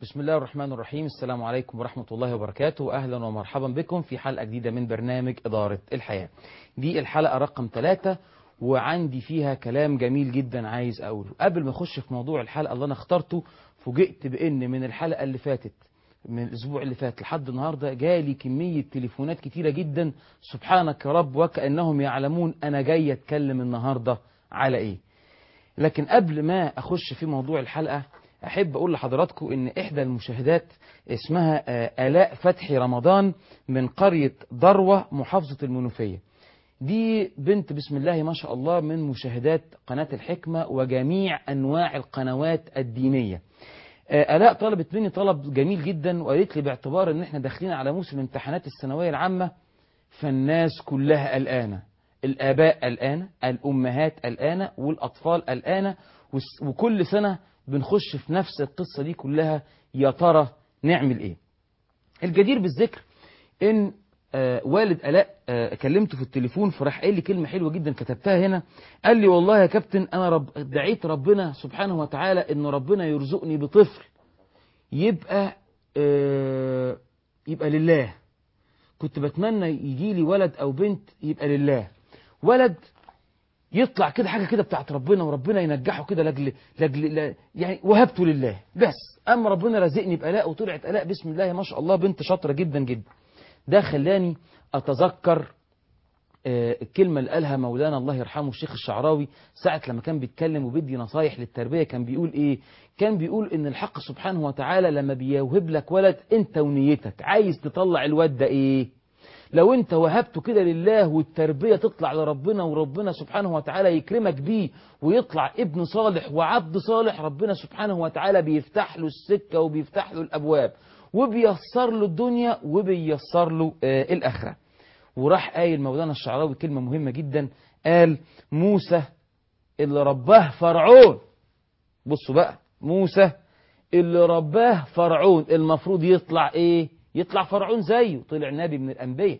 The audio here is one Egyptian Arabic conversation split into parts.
بسم الله الرحمن الرحيم السلام عليكم ورحمة الله وبركاته أهلا ومرحبا بكم في حلقة جديدة من برنامج إدارة الحياة دي الحلقة رقم ثلاثة وعندي فيها كلام جميل جدا عايز أقوله قبل ما أخش في موضوع الحلقة اللي أنا اخترته فوجئت بأن من الحلقة اللي فاتت من الأسبوع اللي فات لحد النهاردة جالي كمية تليفونات كتيرة جدا سبحانك يا رب وكأنهم يعلمون أنا جاي أتكلم النهاردة على إيه لكن قبل ما أخش في موضوع الحلقة أحب أقول لحضراتكم إن إحدى المشاهدات اسمها آلاء فتحي رمضان من قرية ضروة محافظة المنوفية دي بنت بسم الله ما شاء الله من مشاهدات قناة الحكمة وجميع أنواع القنوات الدينية آلاء طلبت مني طلب جميل جدا وقالت لي باعتبار ان احنا داخلين على موسم امتحانات الثانويه العامه فالناس كلها قلقانه الاباء قلقانه الامهات قلقانه والاطفال قلقانه وكل سنه بنخش في نفس القصه دي كلها يا ترى نعمل ايه الجدير بالذكر ان آه والد الاء آه كلمته في التليفون فراح قال لي كلمه حلوه جدا كتبتها هنا قال لي والله يا كابتن انا رب دعيت ربنا سبحانه وتعالى ان ربنا يرزقني بطفل يبقى آه يبقى لله كنت بتمنى يجي لي ولد او بنت يبقى لله ولد يطلع كده حاجه كده بتاعت ربنا وربنا ينجحه كده لاجل لاجل يعني وهبته لله بس اما ربنا رزقني بالاء وطلعت الاء بسم الله ما شاء الله بنت شاطره جدا جدا ده خلاني أتذكر الكلمة اللي قالها مولانا الله يرحمه الشيخ الشعراوي ساعة لما كان بيتكلم وبيدي نصايح للتربية كان بيقول إيه كان بيقول إن الحق سبحانه وتعالى لما بيوهب لك ولد أنت ونيتك عايز تطلع الواد ده إيه لو أنت وهبته كده لله والتربية تطلع لربنا وربنا سبحانه وتعالى يكرمك بيه ويطلع ابن صالح وعبد صالح ربنا سبحانه وتعالى بيفتح له السكة وبيفتح له الأبواب وبيسر له الدنيا وبيسر له آه الآخرة وراح قايل مولانا الشعراوي كلمة مهمة جدا قال موسى اللي رباه فرعون بصوا بقى موسى اللي رباه فرعون المفروض يطلع ايه يطلع فرعون زيه طلع نبي من الأنبياء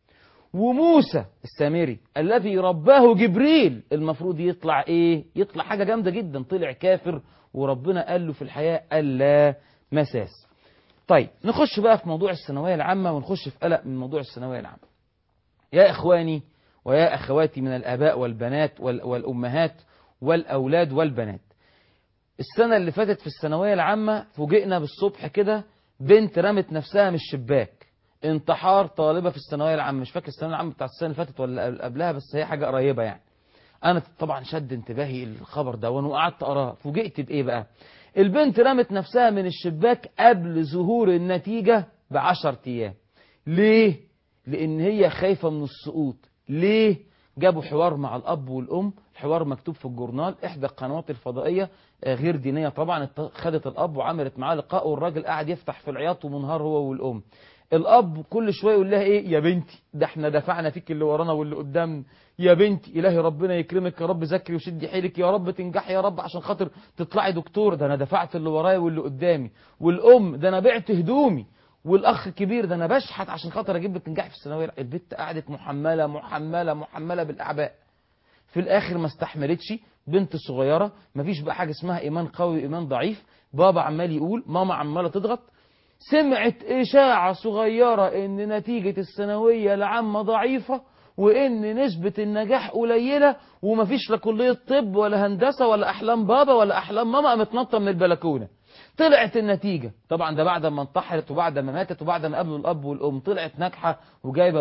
وموسى السامري الذي رباه جبريل المفروض يطلع ايه يطلع حاجة جامدة جدا طلع كافر وربنا قال له في الحياة ألا مساس طيب نخش بقى في موضوع الثانوية العامة ونخش في قلق من موضوع الثانوية العامة يا إخواني ويا أخواتي من الآباء والبنات والأمهات والأولاد والبنات السنة اللي فاتت في الثانوية العامة فوجئنا بالصبح كده بنت رمت نفسها من الشباك انتحار طالبة في الثانوية العامة مش فاكر الثانوية العامة بتاعت السنة اللي فاتت ولا قبلها بس هي حاجة قريبة يعني أنا طبعا شد انتباهي الخبر ده وأنا قعدت أقراه فوجئت بإيه بقى البنت رمت نفسها من الشباك قبل ظهور النتيجة بعشر أيام ليه؟ لأن هي خايفة من السقوط ليه؟ جابوا حوار مع الأب والأم الحوار مكتوب في الجورنال إحدى القنوات الفضائية غير دينية طبعا خدت الأب وعملت معاه لقاء والراجل قاعد يفتح في العياط ومنهار هو والأم الأب كل شوية يقول لها إيه يا بنتي ده احنا دفعنا فيك اللي ورانا واللي قدامنا يا بنتي إلهي ربنا يكرمك يا رب ذاكري وشدي حيلك يا رب تنجحي يا رب عشان خاطر تطلعي دكتور ده أنا دفعت اللي ورايا واللي قدامي والأم ده أنا بعت هدومي والأخ الكبير ده أنا بشحت عشان خاطر أجيب لك تنجحي في الثانوية البت قعدت محملة محملة محملة بالأعباء في الآخر ما استحملتش بنت صغيرة مفيش بقى حاجة اسمها إيمان قوي وإيمان ضعيف بابا عمال يقول ماما عمالة تضغط سمعت إشاعة صغيرة إن نتيجة الثانوية العامة ضعيفة وإن نسبة النجاح قليلة ومفيش لا كلية طب ولا هندسة ولا أحلام بابا ولا أحلام ماما قامت نطة من البلكونة طلعت النتيجة طبعا ده بعد ما انتحرت وبعد ما ماتت وبعد ما قابلوا الأب والأم طلعت ناجحة وجايبة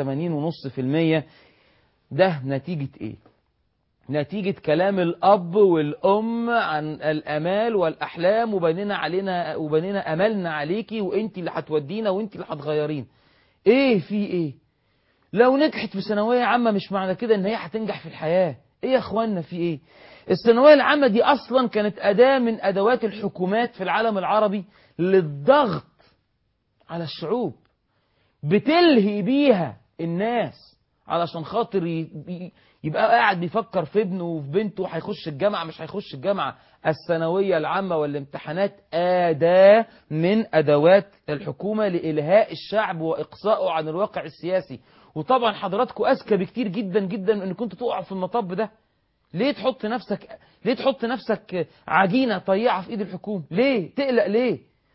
81.5% ده نتيجة إيه؟ نتيجة كلام الأب والأم عن الأمال والأحلام وبنينا علينا وبنينا أملنا عليكي وأنت اللي هتودينا وأنت اللي هتغيرين إيه في إيه لو نجحت في ثانوية عامة مش معنى كده إن هي هتنجح في الحياة إيه يا إخواننا في إيه الثانوية العامة دي أصلا كانت أداة من أدوات الحكومات في العالم العربي للضغط على الشعوب بتلهي بيها الناس علشان خاطر يبقى قاعد بيفكر في ابنه وفي بنته هيخش الجامعة مش هيخش الجامعة الثانوية العامة والامتحانات أداة من أدوات الحكومة لإلهاء الشعب وإقصائه عن الواقع السياسي وطبعا حضراتكم أذكى بكتير جدا جدا من أن كنت تقع في المطب ده ليه تحط نفسك ليه تحط نفسك عجينة طيعة في ايد الحكومة ليه تقلق ليه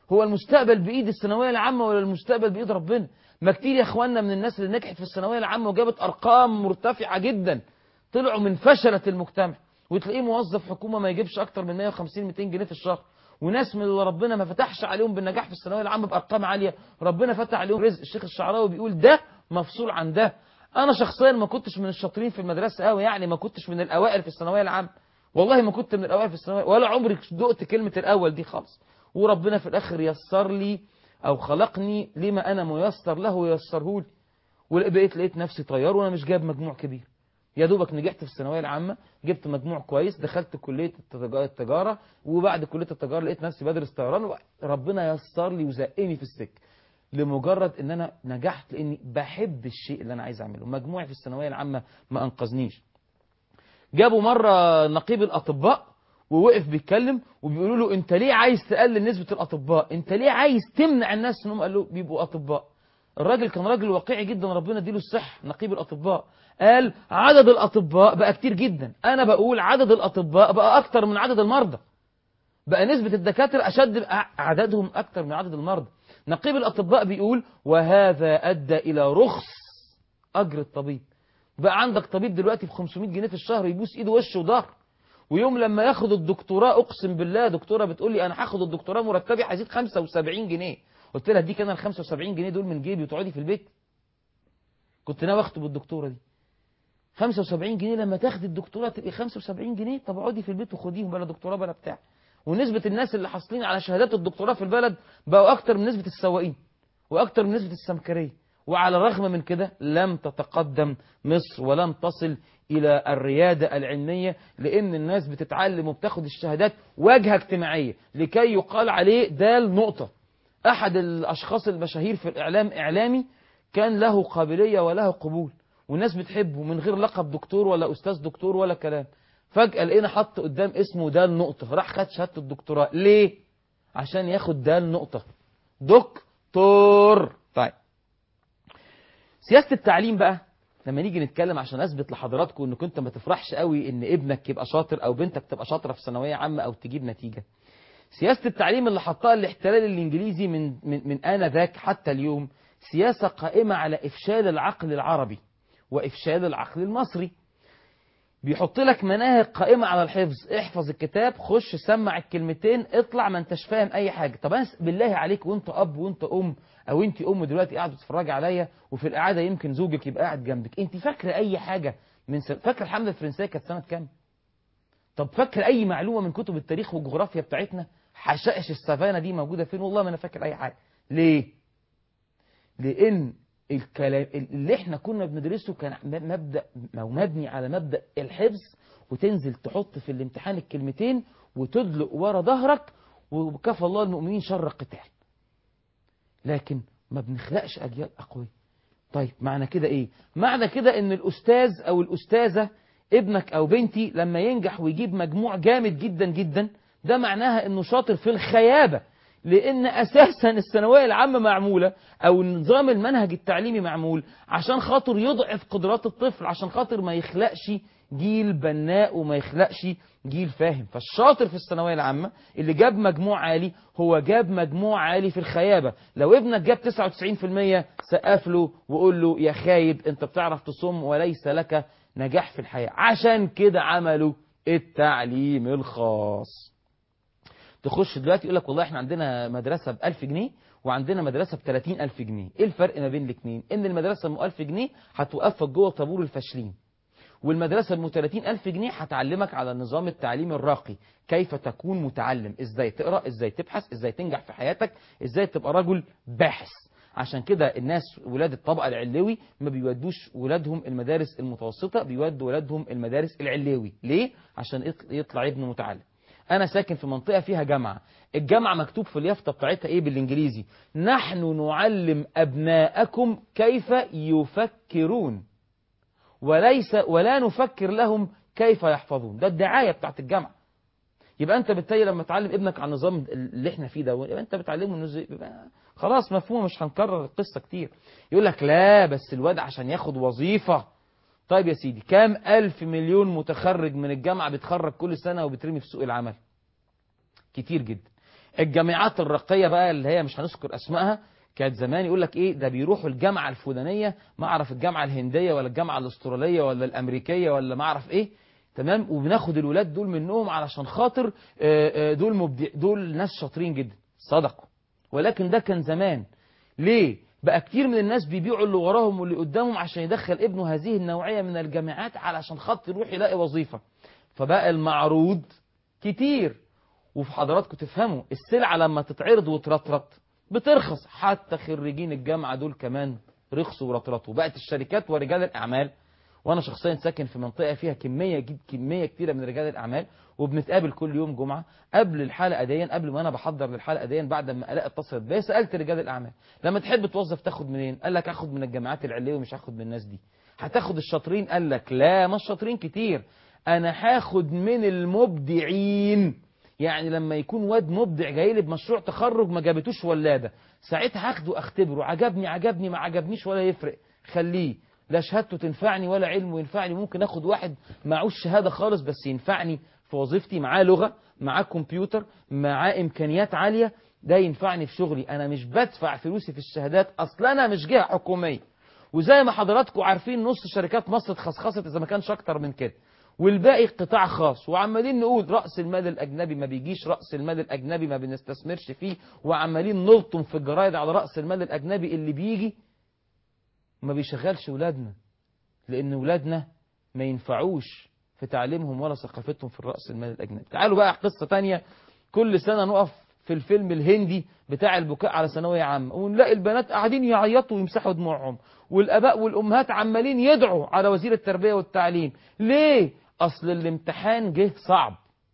هو المستقبل بايد الثانويه العامه ولا المستقبل بايد ربنا ما كتير يا اخواننا من الناس اللي نجحت في الثانويه العامه وجابت ارقام مرتفعه جدا طلعوا من فشله المجتمع وتلاقيه موظف حكومه ما يجيبش اكتر من 150 200 جنيه في الشهر وناس من اللي ربنا ما فتحش عليهم بالنجاح في الثانويه العامه بارقام عاليه ربنا فتح عليهم رزق الشيخ الشعراوي بيقول ده مفصول عن ده انا شخصيا ما كنتش من الشاطرين في المدرسه قوي يعني ما كنتش من الاوائل في الثانويه العامه والله ما كنت من الاوائل في الثانويه ولا عمري دقت كلمه الاول دي خالص وربنا في الاخر يسر لي او خلقني لما انا ميسر له ويسره لي وبقيت لقيت نفسي طيار وانا مش جايب مجموع كبير يا دوبك نجحت في الثانويه العامه جبت مجموع كويس دخلت كليه التجاره وبعد كليه التجاره لقيت نفسي بدرس طيران ربنا يسر لي وزقني في السكه لمجرد ان انا نجحت لاني بحب الشيء اللي انا عايز اعمله مجموعي في الثانويه العامه ما انقذنيش جابوا مره نقيب الاطباء ووقف بيتكلم وبيقولوا له انت ليه عايز تقلل نسبه الاطباء انت ليه عايز تمنع الناس انهم قالوا بيبقوا اطباء الراجل كان راجل واقعي جدا ربنا اديله الصحه نقيب الاطباء قال عدد الاطباء بقى كتير جدا انا بقول عدد الاطباء بقى اكتر من عدد المرضى بقى نسبه الدكاتره اشد عددهم اكتر من عدد المرضى نقيب الاطباء بيقول وهذا ادى الى رخص اجر الطبيب بقى عندك طبيب دلوقتي ب 500 جنيه في الشهر يبوس ايده وش وظهر ويوم لما ياخد الدكتوراه اقسم بالله دكتوره بتقول لي انا هاخد الدكتوراه مرتبي هيزيد 75 جنيه قلت لها اديك انا ال 75 جنيه دول من جيبي وتقعدي في البيت كنت ناوي اخطب الدكتوره دي 75 جنيه لما تاخدي الدكتوراه تبقي 75 جنيه طب اقعدي في البيت وخديهم بلا دكتوراه بلا بتاع ونسبة الناس اللي حاصلين على شهادات الدكتوراه في البلد بقوا أكتر من نسبة السواقين وأكتر من نسبة السمكرية وعلى الرغم من كده لم تتقدم مصر ولم تصل إلى الريادة العلمية لأن الناس بتتعلم وبتاخد الشهادات واجهة اجتماعية لكي يقال عليه ده النقطة أحد الأشخاص المشاهير في الإعلام إعلامي كان له قابلية وله قبول والناس بتحبه من غير لقب دكتور ولا أستاذ دكتور ولا كلام فجأة لقينا حط قدام اسمه ده النقطة راح خد شهادة الدكتوراه ليه؟ عشان ياخد ده النقطة دكتور طيب سياسة التعليم بقى لما نيجي نتكلم عشان اثبت لحضراتكم انك انت ما تفرحش قوي ان ابنك يبقى شاطر او بنتك تبقى شاطره في ثانويه عامه او تجيب نتيجه. سياسه التعليم اللي حطها الاحتلال الانجليزي من من من انذاك حتى اليوم سياسه قائمه على افشال العقل العربي وافشال العقل المصري. بيحط لك مناهج قائمة على الحفظ احفظ الكتاب خش سمع الكلمتين اطلع ما انتش فاهم اي حاجة طب انا بالله عليك وانت اب وانت ام او انت ام دلوقتي قاعده بتتفرجي عليا وفي القعده يمكن زوجك يبقى قاعد جنبك انت فاكره اي حاجه من س... فاكره الحمله الفرنسيه كانت سنه كام طب فاكر اي معلومه من كتب التاريخ والجغرافيا بتاعتنا حشائش السافانا دي موجوده فين والله ما انا فاكر اي حاجه ليه لان الكلام اللي احنا كنا بندرسه كان مبدا او مبني على مبدا الحفظ وتنزل تحط في الامتحان الكلمتين وتدلق ورا ظهرك وكفى الله المؤمنين شر القتال لكن ما بنخلقش اجيال اقوياء طيب معنى كده ايه معنى كده ان الاستاذ او الاستاذه ابنك او بنتي لما ينجح ويجيب مجموع جامد جدا جدا ده معناها انه شاطر في الخيابه لان اساسا الثانويه العامه معموله او النظام المنهج التعليمي معمول عشان خاطر يضعف قدرات الطفل عشان خاطر ما يخلقش جيل بناء وما يخلقش جيل فاهم فالشاطر في الثانويه العامه اللي جاب مجموع عالي هو جاب مجموع عالي في الخيابه لو ابنك جاب 99% سقف له وقول له يا خايب انت بتعرف تصم وليس لك نجاح في الحياه عشان كده عملوا التعليم الخاص تخش دلوقتي يقول لك والله احنا عندنا مدرسة ب 1000 جنيه وعندنا مدرسة ب 30000 جنيه ايه الفرق ما بين الاثنين ان المدرسة ب 1000 جنيه هتوقفك جوه طابور الفاشلين والمدرسة ب 30000 جنيه هتعلمك على النظام التعليمي الراقي كيف تكون متعلم ازاي تقرا ازاي تبحث ازاي تنجح في حياتك ازاي تبقى رجل باحث عشان كده الناس ولاد الطبقة العلوي ما بيودوش ولادهم المدارس المتوسطة بيودوا ولادهم المدارس العلوي ليه؟ عشان يطلع ابنه متعلم انا ساكن في منطقه فيها جامعه الجامعه مكتوب في اليافطه بتاعتها ايه بالانجليزي نحن نعلم ابناءكم كيف يفكرون وليس ولا نفكر لهم كيف يحفظون ده الدعايه بتاعت الجامعه يبقى انت بالتالي لما تعلم ابنك على النظام اللي احنا فيه ده يبقى انت بتعلمه انه زي خلاص مفهوم مش هنكرر القصه كتير يقول لك لا بس الواد عشان ياخد وظيفه طيب يا سيدي كام ألف مليون متخرج من الجامعة بتخرج كل سنة وبترمي في سوق العمل كتير جدا الجامعات الرقية بقى اللي هي مش هنذكر أسمائها كانت زمان يقول لك ايه ده بيروحوا الجامعة الفلانية ما اعرف الجامعة الهندية ولا الجامعة الاسترالية ولا الامريكية ولا ما اعرف ايه تمام وبناخد الولاد دول منهم علشان خاطر آه، آه، دول مبدع دول ناس شاطرين جدا صدقوا ولكن ده كان زمان ليه بقى كتير من الناس بيبيعوا اللي وراهم واللي قدامهم عشان يدخل ابنه هذه النوعية من الجامعات علشان خاطر يروح يلاقي وظيفة فبقى المعروض كتير وفي حضراتكم تفهموا السلعة لما تتعرض وترطرط بترخص حتى خريجين الجامعة دول كمان رخصوا ورطرطوا بقت الشركات ورجال الأعمال وأنا شخصيا ساكن في منطقة فيها كمية جد كمية كتيرة من رجال الأعمال وبنتقابل كل يوم جمعة قبل الحلقة دي قبل ما أنا بحضر للحلقة دي بعد ما ألاقي اتصلت بيا سألت رجال الأعمال لما تحب توظف تاخد منين؟ قال لك أخد من الجامعات العلية ومش هاخد من الناس دي هتاخد الشاطرين قال لك لا مش شاطرين كتير أنا هاخد من المبدعين يعني لما يكون واد مبدع جاي لي بمشروع تخرج ما جابتوش ولاده ساعتها هاخده اختبره عجبني عجبني ما عجبنيش ولا يفرق خليه لا شهادته تنفعني ولا علمه ينفعني ممكن اخد واحد معهوش شهاده خالص بس ينفعني في وظيفتي معاه لغه معاه كمبيوتر معاه امكانيات عاليه ده ينفعني في شغلي انا مش بدفع فلوسي في الشهادات اصلا انا مش جهه حكوميه وزي ما حضراتكم عارفين نص شركات مصر اتخصخصت اذا ما كانش اكتر من كده والباقي قطاع خاص وعمالين نقول رأس المال الأجنبي ما بيجيش رأس المال الأجنبي ما بنستثمرش فيه وعمالين نلطم في الجرايد على رأس المال الأجنبي اللي بيجي ما بيشغلش ولادنا لأن ولادنا ما ينفعوش في تعليمهم ولا ثقافتهم في الرأس المال الأجنبي تعالوا بقى قصة تانية كل سنة نقف في الفيلم الهندي بتاع البكاء على ثانوية عامة ونلاقي البنات قاعدين يعيطوا ويمسحوا دموعهم والآباء والأمهات عمالين يدعوا على وزير التربية والتعليم ليه؟ أصل الامتحان جه صعب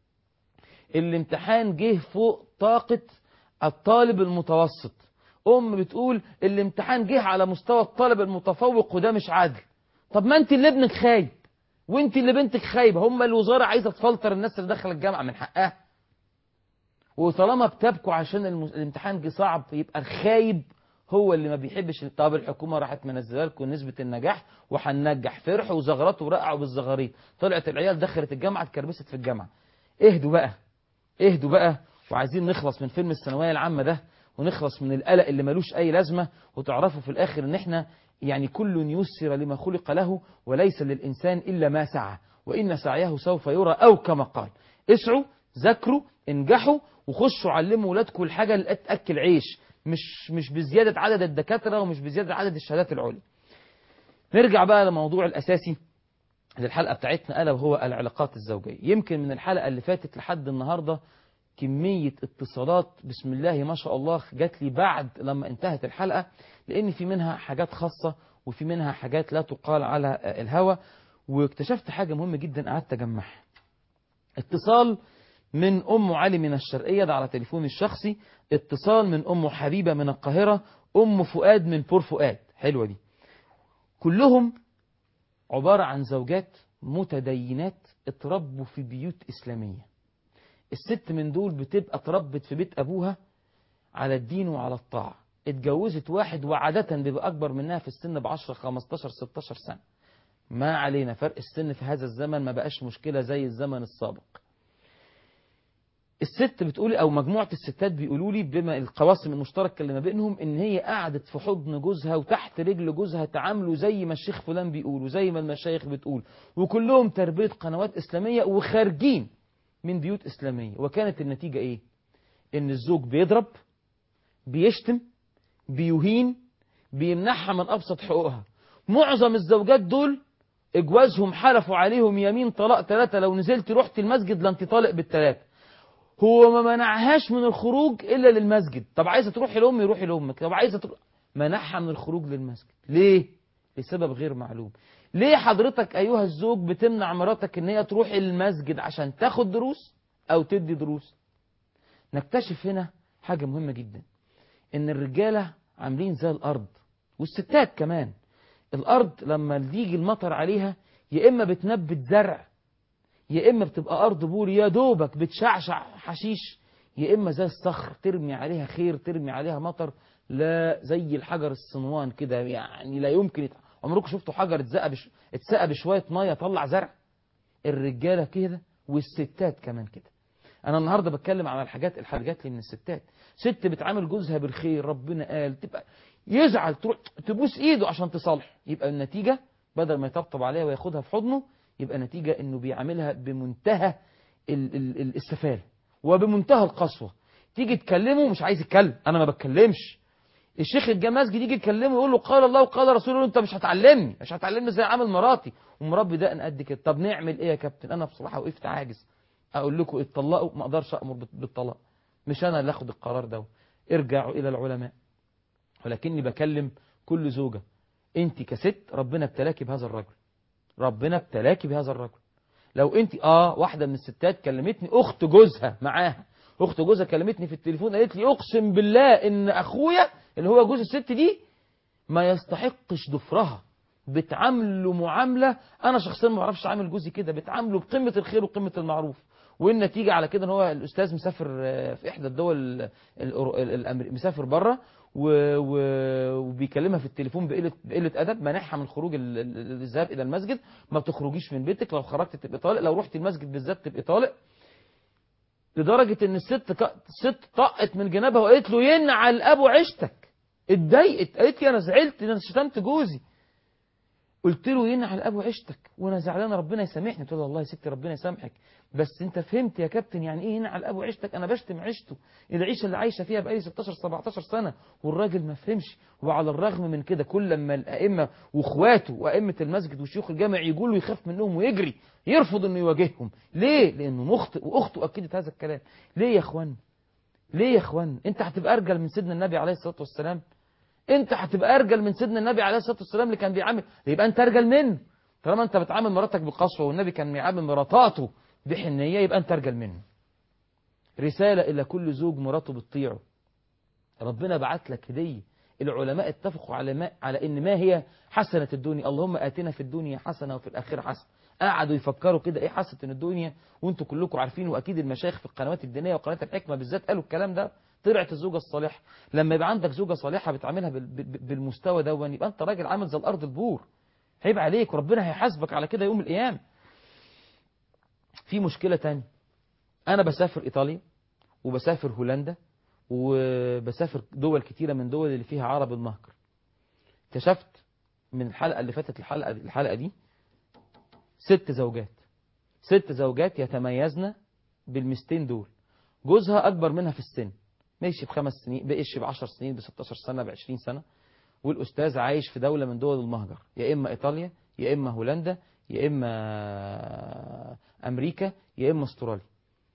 الامتحان جه فوق طاقة الطالب المتوسط أم بتقول الامتحان جه على مستوى الطالب المتفوق وده مش عادل طب ما انت اللي ابنك خايب وانت اللي بنتك خايبة هم الوزارة عايزة تفلتر الناس اللي داخله الجامعة من حقها وطالما بتبكوا عشان الم- الامتحان جه صعب يبقى الخايب هو اللي ما بيحبش طب الحكومه راحت منزله لكم نسبه النجاح وهننجح فرحوا وزغرطوا ورقعوا بالزغاريط طلعت العيال دخلت الجامعه اتكربست في الجامعه اهدوا بقى اهدوا بقى وعايزين نخلص من فيلم الثانويه العامه ده ونخلص من القلق اللي ملوش اي لازمه وتعرفوا في الاخر ان احنا يعني كل يسر لما خلق له وليس للانسان الا ما سعى وان سعيه سوف يرى او كما قال اسعوا ذاكروا انجحوا وخشوا علموا ولادكم الحاجه اللي تاكل عيش مش مش بزياده عدد الدكاتره ومش بزياده عدد الشهادات العليا نرجع بقى للموضوع الاساسي للحلقه بتاعتنا الا وهو العلاقات الزوجيه يمكن من الحلقه اللي فاتت لحد النهارده كمية اتصالات بسم الله ما شاء الله جات لي بعد لما انتهت الحلقة لأن في منها حاجات خاصة وفي منها حاجات لا تقال على الهوى واكتشفت حاجة مهمة جدا قعدت أجمعها اتصال من أم علي من الشرقية ده على تليفوني الشخصي اتصال من أم حبيبة من القاهرة أم فؤاد من بور فؤاد حلوة دي كلهم عبارة عن زوجات متدينات اتربوا في بيوت إسلامية الست من دول بتبقى اتربت في بيت أبوها على الدين وعلى الطاعة اتجوزت واحد وعادة بيبقى أكبر منها في السن ب 10 15 16 سنة ما علينا فرق السن في هذا الزمن ما بقاش مشكلة زي الزمن السابق الست بتقولي او مجموعه الستات بيقولوا لي بما القواسم المشتركه اللي ما بينهم ان هي قعدت في حضن جوزها وتحت رجل جوزها تعاملوا زي ما الشيخ فلان بيقول وزي ما المشايخ بتقول وكلهم تربيه قنوات اسلاميه وخارجين من بيوت اسلاميه وكانت النتيجه ايه ان الزوج بيضرب بيشتم بيهين بيمنعها من ابسط حقوقها معظم الزوجات دول اجوازهم حلفوا عليهم يمين طلاق ثلاثه لو نزلت رحت المسجد لانت طالق بالثلاثه هو ما منعهاش من الخروج الا للمسجد طب عايزه تروحي لامي روحي لامك طب عايزه تروح منعها من الخروج للمسجد ليه لسبب غير معلوم ليه حضرتك ايها الزوج بتمنع مراتك ان هي تروح المسجد عشان تاخد دروس او تدي دروس نكتشف هنا حاجه مهمه جدا ان الرجاله عاملين زي الارض والستات كمان الارض لما يجي المطر عليها يا اما بتنبت زرع يا اما بتبقى ارض بور يا دوبك بتشعشع حشيش يا اما زي الصخر ترمي عليها خير ترمي عليها مطر لا زي الحجر الصنوان كده يعني لا يمكن يت... عمركم شفتوا حجر اتسقى بش... اتسقى بشويه ميه طلع زرع الرجاله كده والستات كمان كده انا النهارده بتكلم على الحاجات الحاجات لي من الستات ست بتعامل جوزها بالخير ربنا قال تبقى يزعل تروح تبوس ايده عشان تصالح يبقى النتيجه بدل ما يطبطب عليها وياخدها في حضنه يبقى نتيجه انه بيعاملها بمنتهى ال- ال- ال- السفاله وبمنتهى القسوه تيجي تكلمه مش عايز يتكلم انا ما بتكلمش الشيخ الجمازجي يجي يكلمه يقول له قال الله وقال رسوله يقول له انت مش هتعلمني مش هتعلمني ازاي اعامل مراتي ومربي ده انا قد كده طب نعمل ايه يا كابتن انا بصراحه وقفت عاجز اقول لكم اتطلقوا ما اقدرش امر بال- بالطلاق مش انا اللي اخد القرار ده ارجعوا الى العلماء ولكني بكلم كل زوجه انت كست ربنا ابتلاكي بهذا الرجل ربنا ابتلاكي بهذا الرجل لو انت اه واحده من الستات كلمتني اخت جوزها معاها اخت جوزها كلمتني في التليفون قالت لي اقسم بالله ان اخويا اللي هو جوز الست دي ما يستحقش ضفرها بتعامله معامله انا شخصيا ما بعرفش اعامل جوزي كده بتعامله بقمه الخير وقمه المعروف والنتيجه على كده ان هو الاستاذ مسافر آه، في احدى الدول الأورو- ال- الأمر- مسافر بره و- و- وبيكلمها في التليفون بقله بقله ادب مانعها من خروج ال- ال- الذهاب الى المسجد ما بتخرجيش من بيتك لو خرجت تبقى طالق لو رحت المسجد بالذات تبقى طالق لدرجه ان الست ك- الست طقت من جنابها وقالت له ينعل ابو عيشتك اتضايقت قالت لي انا زعلت انا شتمت جوزي قلت له ينعل ابو عيشتك وانا زعلان ربنا يسامحني قلت له والله يا ستي ربنا يسامحك بس انت فهمت يا كابتن يعني ايه ينعل ابو عيشتك انا بشتم عيشته العيشه اللي عايشه فيها بقالي 16 17 سنه والراجل ما فهمش وعلى الرغم من كده كل لما الائمه واخواته وائمه المسجد وشيوخ الجامع يجوا له يخاف منهم ويجري يرفض انه يواجههم ليه لانه مخطئ واخته اكدت هذا الكلام ليه يا اخوان ليه يا اخوان انت هتبقى ارجل من سيدنا النبي عليه الصلاه والسلام انت هتبقى ارجل من سيدنا النبي عليه الصلاه والسلام اللي كان بيعامل يبقى انت ارجل منه طالما انت بتعامل مراتك بقسوه والنبي كان بيعامل مراتاته بحنيه يبقى انت ارجل منه رساله الى كل زوج مراته بتطيعه ربنا بعت لك هديه العلماء اتفقوا على ما على ان ما هي حسنه الدنيا اللهم اتنا في الدنيا حسنه وفي الاخره حسنه قعدوا يفكروا كده ايه حسنه الدنيا وانتوا كلكم عارفين واكيد المشايخ في القنوات الدينيه وقناه الحكمه بالذات قالوا الكلام ده طلعت الزوجه الصالحه لما يبقى عندك زوجه صالحه بتعاملها بال- بال- بالمستوى ده يبقى انت راجل عامل زي الارض البور عيب عليك وربنا هيحاسبك على كده يوم القيامه في مشكله تانية انا بسافر ايطاليا وبسافر هولندا وبسافر دول كتيره من دول اللي فيها عرب المهجر اكتشفت من الحلقه اللي فاتت الحلقه الحلقه دي ست زوجات ست زوجات يتميزن بالمستين دول جوزها اكبر منها في السن ماشي بخمس سنين بقش ب 10 سنين ب 16 سنه ب 20 سنه والاستاذ عايش في دوله من دول المهجر يا اما ايطاليا يا اما هولندا يا اما امريكا يا اما استراليا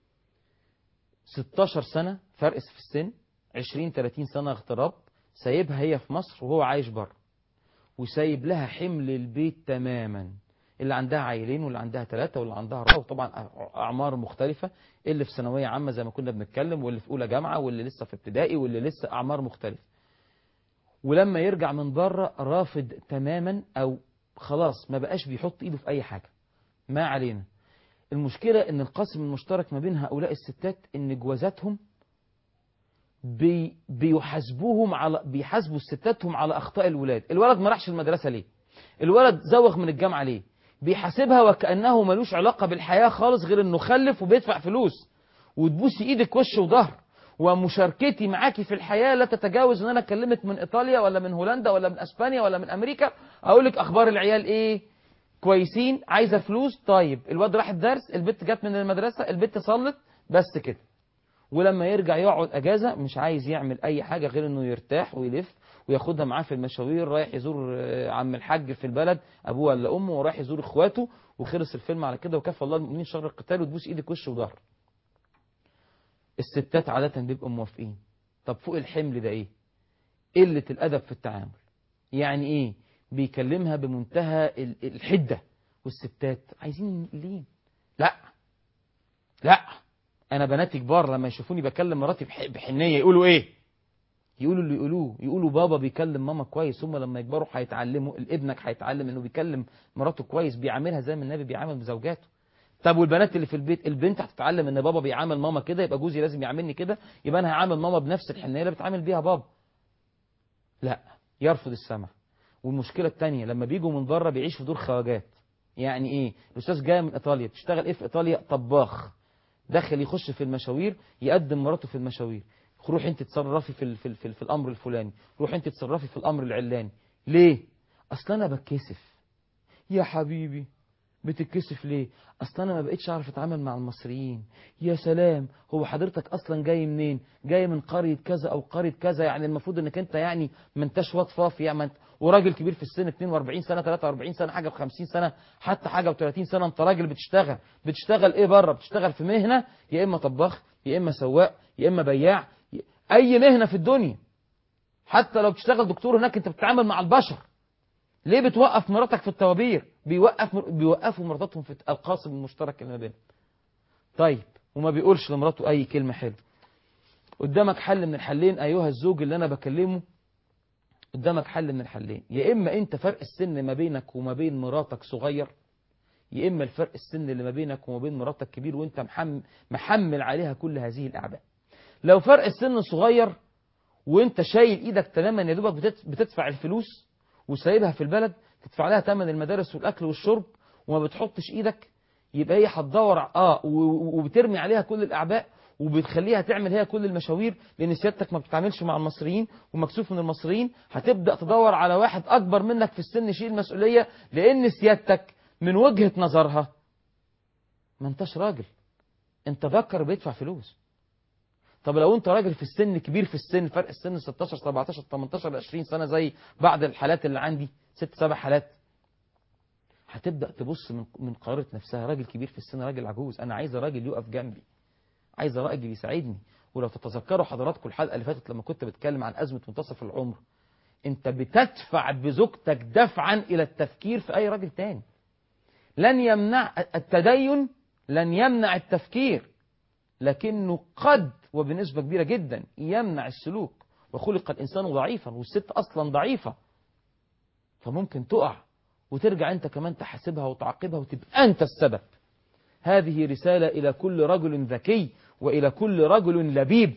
16 سنه فرق في السن 20 30 سنه اغتراب سايبها هي في مصر وهو عايش بره وسايب لها حمل البيت تماما اللي عندها عيلين واللي عندها ثلاثة واللي عندها أربعة وطبعا أعمار مختلفة اللي في ثانوية عامة زي ما كنا بنتكلم واللي في أولى جامعة واللي لسه في ابتدائي واللي لسه أعمار مختلفة ولما يرجع من بره رافض تماما أو خلاص ما بقاش بيحط إيده في أي حاجة ما علينا المشكلة إن القاسم المشترك ما بين هؤلاء الستات إن جوازاتهم بي بيحاسبوهم على بيحاسبوا ستاتهم على أخطاء الولاد الولد ما راحش المدرسة ليه الولد زوغ من الجامعة ليه بيحاسبها وكأنه ملوش علاقة بالحياة خالص غير انه خلف وبيدفع فلوس وتبوسي ايدك وش وظهر ومشاركتي معاكي في الحياة لا تتجاوز ان انا اكلمك من ايطاليا ولا من هولندا ولا من اسبانيا ولا من امريكا اقول لك اخبار العيال ايه كويسين عايزة فلوس طيب الواد راح الدرس البت جت من المدرسة البت صلت بس كده ولما يرجع يقعد اجازة مش عايز يعمل اي حاجة غير انه يرتاح ويلف وياخدها معاه في المشاوير رايح يزور آه، عم الحاج في البلد ابوه ولا امه ورايح يزور اخواته وخلص الفيلم على كده وكفى الله المؤمنين شر القتال وتبوس ايدك وش وظهر الستات عادة بيبقوا موافقين طب فوق الحمل ده ايه قلة الادب في التعامل يعني ايه بيكلمها بمنتهى ال- الحدة والستات عايزين لين لا لا انا بناتي كبار لما يشوفوني بكلم مراتي بح- بحنية يقولوا ايه يقولوا اللي يقولوه يقولوا بابا بيكلم ماما كويس هم لما يكبروا هيتعلموا ابنك هيتعلم انه بيكلم مراته كويس بيعاملها زي ما النبي بيعامل زوجاته طب والبنات اللي في البيت البنت هتتعلم ان بابا بيعامل ماما كده يبقى جوزي لازم يعاملني كده يبقى انا هعامل ماما بنفس الحنيه اللي بتعامل بيها بابا لا يرفض السمع والمشكله الثانيه لما بيجوا من بره بيعيش في دور خواجات يعني ايه الاستاذ جاي من ايطاليا بتشتغل ايه في ايطاليا طباخ داخل يخش في المشاوير يقدم مراته في المشاوير روح انت تصرفي في ال في, ال في, ال في الامر الفلاني روح انت تصرفي في الامر العلاني ليه اصل انا بتكسف يا حبيبي بتتكسف ليه اصل انا ما بقتش اعرف اتعامل مع المصريين يا سلام هو حضرتك اصلا جاي منين جاي من قريه كذا او قريه كذا يعني المفروض انك انت يعني ما انتش وطفاف يعني ما انت وراجل كبير في السن 42 سنه 43 سنه حاجه ب 50 سنه حتى حاجه ب 30 سنه انت راجل بتشتغل بتشتغل ايه بره بتشتغل في مهنه يا اما طباخ يا اما سواق يا اما بياع اي مهنه في الدنيا حتى لو بتشتغل دكتور هناك انت بتتعامل مع البشر ليه بتوقف مراتك في الطوابير بيوقف بيوقفوا مراتهم في القاسم المشترك اللي ما بينهم طيب وما بيقولش لمراته اي كلمه حلوه قدامك حل من الحلين ايها الزوج اللي انا بكلمه قدامك حل من الحلين يا اما انت فرق السن ما بينك وما بين مراتك صغير يا اما الفرق السن اللي ما بينك وما بين مراتك كبير وانت محمل, محمل عليها كل هذه الاعباء لو فرق السن صغير وانت شايل ايدك تماما يا دوبك بتدفع الفلوس وسايبها في البلد تدفع لها ثمن المدارس والاكل والشرب وما بتحطش ايدك يبقى هي هتدور اه وبترمي عليها كل الاعباء وبتخليها تعمل هي كل المشاوير لان سيادتك ما بتتعاملش مع المصريين ومكسوف من المصريين هتبدا تدور على واحد اكبر منك في السن يشيل مسؤوليه لان سيادتك من وجهه نظرها ما انتش راجل انت ذكر بيدفع فلوس طب لو انت راجل في السن كبير في السن فرق السن 16 17 18 20 سنه زي بعض الحالات اللي عندي ست سبع حالات هتبدا تبص من من قرارة نفسها راجل كبير في السن راجل عجوز انا عايزه راجل يقف جنبي عايزه راجل يساعدني ولو تتذكروا حضراتكم الحلقه اللي فاتت لما كنت بتكلم عن ازمه منتصف العمر انت بتدفع بزوجتك دفعا الى التفكير في اي راجل تاني لن يمنع التدين لن يمنع التفكير لكنه قد وبنسبة كبيرة جدا يمنع السلوك وخلق الإنسان ضعيفا والست أصلا ضعيفة فممكن تقع وترجع أنت كمان تحاسبها وتعاقبها وتبقى أنت السبب هذه رسالة إلى كل رجل ذكي وإلى كل رجل لبيب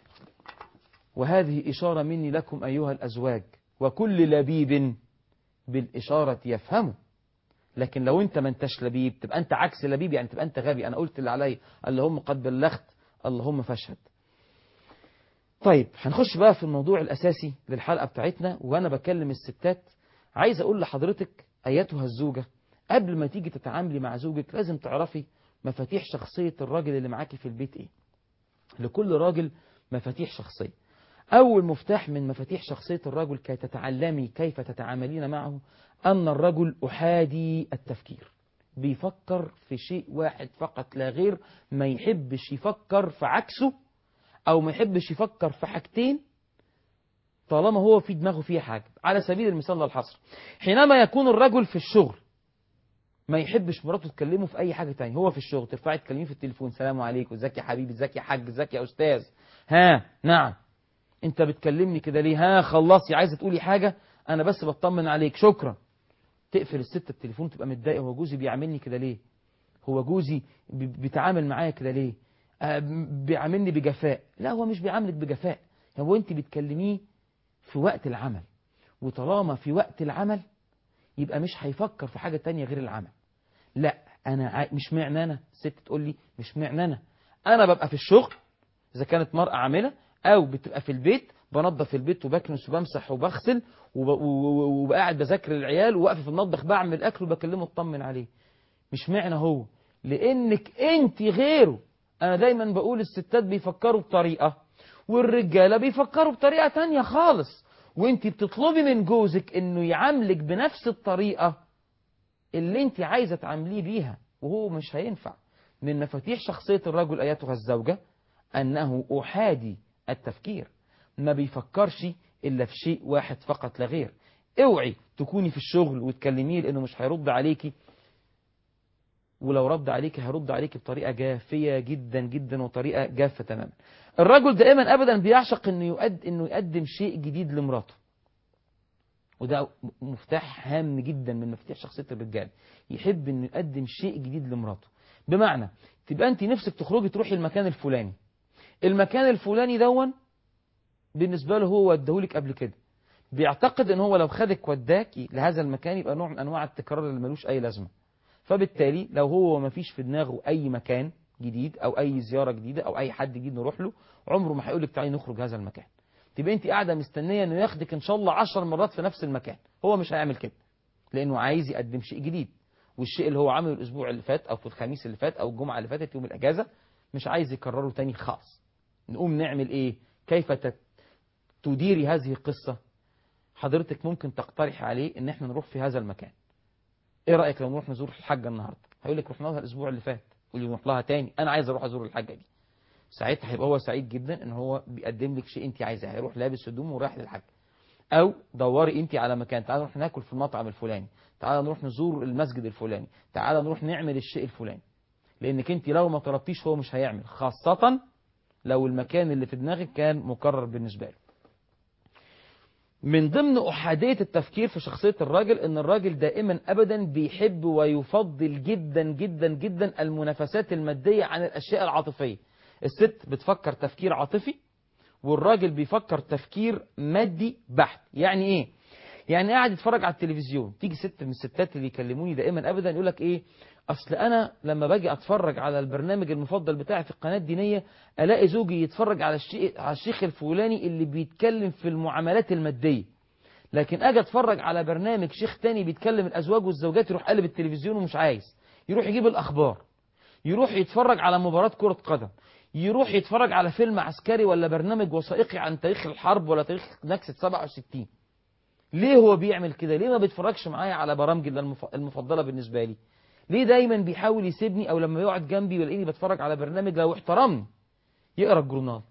وهذه إشارة مني لكم أيها الأزواج وكل لبيب بالإشارة يفهمه لكن لو انت ما انتش لبيب تبقى انت عكس لبيب يعني تبقى انت غبي انا قلت اللي عليا اللهم قد بلغت اللهم فاشهد طيب هنخش بقى في الموضوع الاساسي للحلقه بتاعتنا وانا بكلم الستات عايز اقول لحضرتك ايتها الزوجه قبل ما تيجي تتعاملي مع زوجك لازم تعرفي مفاتيح شخصيه الراجل اللي معاكي في البيت ايه لكل راجل مفاتيح شخصيه أول مفتاح من مفاتيح شخصية الرجل كي تتعلمي كيف تتعاملين معه أن الرجل أحادي التفكير بيفكر في شيء واحد فقط لا غير ما يحبش يفكر في عكسه أو ما يحبش يفكر في حاجتين طالما هو في دماغه فيها حاجة على سبيل المثال للحصر حينما يكون الرجل في الشغل ما يحبش مراته تكلمه في أي حاجة تانية هو في الشغل ترفعي تكلميه في التليفون سلام عليكم ازيك يا حبيبي ازيك يا حاج ازيك يا أستاذ ها نعم انت بتكلمني كده ليه ها خلصي عايزه تقولي حاجه انا بس بطمن عليك شكرا تقفل الست التليفون تبقى متضايقه هو جوزي بيعاملني كده ليه هو جوزي بيتعامل معايا كده ليه آه بيعاملني بجفاء لا هو مش بيعاملك بجفاء هو انت بتكلميه في وقت العمل وطالما في وقت العمل يبقى مش هيفكر في حاجه تانية غير العمل لا انا ع... مش معنى انا الست تقول لي مش معنى انا انا ببقى في الشغل اذا كانت مرأة عامله او بتبقى في البيت بنظف البيت وبكنس وبمسح وبغسل وبقعد بذاكر العيال وواقف في المطبخ بعمل اكل وبكلمه اطمن عليه مش معنى هو لانك انت غيره انا دايما بقول الستات بيفكروا بطريقه والرجاله بيفكروا بطريقه تانية خالص وانت بتطلبي من جوزك انه يعاملك بنفس الطريقه اللي انت عايزه تعامليه بيها وهو مش هينفع من مفاتيح شخصيه الرجل ايتها الزوجه انه احادي التفكير ما بيفكرش إلا في شيء واحد فقط لا غير اوعي تكوني في الشغل وتكلميه لأنه مش هيرد عليكي ولو رد عليك هيرد عليك بطريقة جافية جدا جدا وطريقة جافة تماما الرجل دائما أبدا بيعشق إنه, يقد إنه يقدم شيء جديد لمراته وده مفتاح هام جدا من مفاتيح شخصية الرجال يحب إنه يقدم شيء جديد لمراته بمعنى تبقى أنت نفسك تخرجي تروحي المكان الفلاني المكان الفلاني دون بالنسبة له هو ودهولك قبل كده بيعتقد ان هو لو خدك وداكي لهذا المكان يبقى نوع من انواع التكرار اللي ملوش اي لازمه فبالتالي لو هو ما فيش في دماغه اي مكان جديد او اي زياره جديده او اي حد جديد نروح له عمره ما هيقول لك تعالي نخرج هذا المكان تبقى انت قاعده مستنيه انه ياخدك ان شاء الله عشر مرات في نفس المكان هو مش هيعمل كده لانه عايز يقدم شيء جديد والشيء اللي هو عمله الاسبوع اللي فات او في الخميس اللي فات او الجمعه اللي فاتت يوم الاجازه مش عايز يكرره تاني خالص نقوم نعمل ايه كيف تديري هذه القصه حضرتك ممكن تقترح عليه ان احنا نروح في هذا المكان ايه رايك لو نروح نزور الحاجه النهارده هيقول لك رحنا لها الاسبوع اللي فات قولي نروح لها تاني انا عايز اروح ازور الحاجه دي ساعتها هيبقى هو سعيد جدا ان هو بيقدم لك شيء انت عايزاه هيروح لابس هدومه ورايح للحاجه او دوري انت على مكان تعالى نروح ناكل في المطعم الفلاني تعالى نروح نزور المسجد الفلاني تعالى نروح نعمل الشيء الفلاني لانك انت لو ما طلبتيش هو مش هيعمل خاصه لو المكان اللي في دماغك كان مكرر بالنسبه له من ضمن أحادية التفكير في شخصية الراجل إن الراجل دائما أبدا بيحب ويفضل جدا جدا جدا المنافسات المادية عن الأشياء العاطفية الست بتفكر تفكير عاطفي والراجل بيفكر تفكير مادي بحت يعني إيه؟ يعني قاعد يتفرج على التلفزيون تيجي ست من الستات اللي يكلموني دائما أبدا يقول لك إيه أصل أنا لما باجي أتفرج على البرنامج المفضل بتاعي في القناة الدينية ألاقي زوجي يتفرج على الشيء على الشيخ الفلاني اللي بيتكلم في المعاملات المادية لكن أجي أتفرج على برنامج شيخ تاني بيتكلم الأزواج والزوجات يروح قلب التلفزيون ومش عايز يروح يجيب الأخبار يروح يتفرج على مباراة كرة قدم يروح يتفرج على فيلم عسكري ولا برنامج وثائقي عن تاريخ الحرب ولا تاريخ نكسة 67 ليه هو بيعمل كده ليه ما بيتفرجش معايا على برامج المفضلة بالنسبة لي ليه دايما بيحاول يسيبني او لما يقعد جنبي ويلاقيني بتفرج على برنامج لو احترمني يقرا الجورنال